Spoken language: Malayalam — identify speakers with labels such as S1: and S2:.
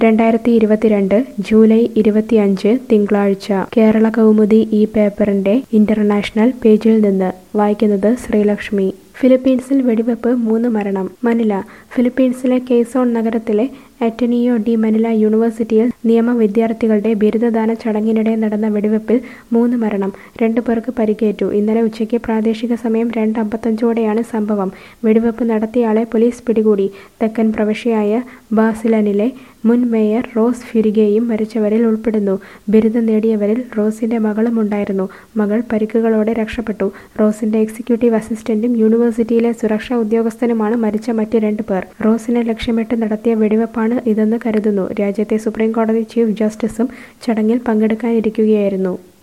S1: രണ്ടായിരത്തി ഇരുപത്തിരണ്ട് ജൂലൈ ഇരുപത്തിയഞ്ച് തിങ്കളാഴ്ച കേരള കൗമുദി ഈ പേപ്പറിന്റെ ഇന്റർനാഷണൽ പേജിൽ നിന്ന് വായിക്കുന്നത് ശ്രീലക്ഷ്മി ഫിലിപ്പീൻസിൽ വെടിവെപ്പ് മൂന്ന് മരണം മനില ഫിലിപ്പീൻസിലെ കെയ്സോൺ നഗരത്തിലെ അറ്റനിയോ ഡി മനില യൂണിവേഴ്സിറ്റിയിൽ നിയമ വിദ്യാർത്ഥികളുടെ ബിരുദദാന ചടങ്ങിനിടെ നടന്ന വെടിവെപ്പിൽ മൂന്ന് മരണം രണ്ടു പേർക്ക് പരിക്കേറ്റു ഇന്നലെ ഉച്ചയ്ക്ക് പ്രാദേശിക സമയം രണ്ട് അമ്പത്തഞ്ചോടെയാണ് സംഭവം വെടിവെപ്പ് നടത്തിയയാളെ പോലീസ് പിടികൂടി തെക്കൻ പ്രവിശ്യയായ ബാസിലനിലെ മുൻ മേയർ റോസ് ഫ്യുരിഗയും മരിച്ചവരിൽ ഉൾപ്പെടുന്നു ബിരുദം നേടിയവരിൽ റോസിന്റെ മകളും ഉണ്ടായിരുന്നു മകൾ പരിക്കുകളോടെ രക്ഷപ്പെട്ടു റോസിന്റെ എക്സിക്യൂട്ടീവ് അസിസ്റ്റന്റും യൂണിവേഴ്സിറ്റിയിലെ സുരക്ഷാ ഉദ്യോഗസ്ഥനുമാണ് മരിച്ച മറ്റ് രണ്ട് പേർ റോസിനെ ലക്ഷ്യമിട്ട് നടത്തിയ വെടിവെപ്പാണ് ഇതെന്ന് കരുതുന്നു രാജ്യത്തെ സുപ്രീം കോടതി ചീഫ് ജസ്റ്റിസും ചടങ്ങിൽ പങ്കെടുക്കാനിരിക്കുകയായിരുന്നു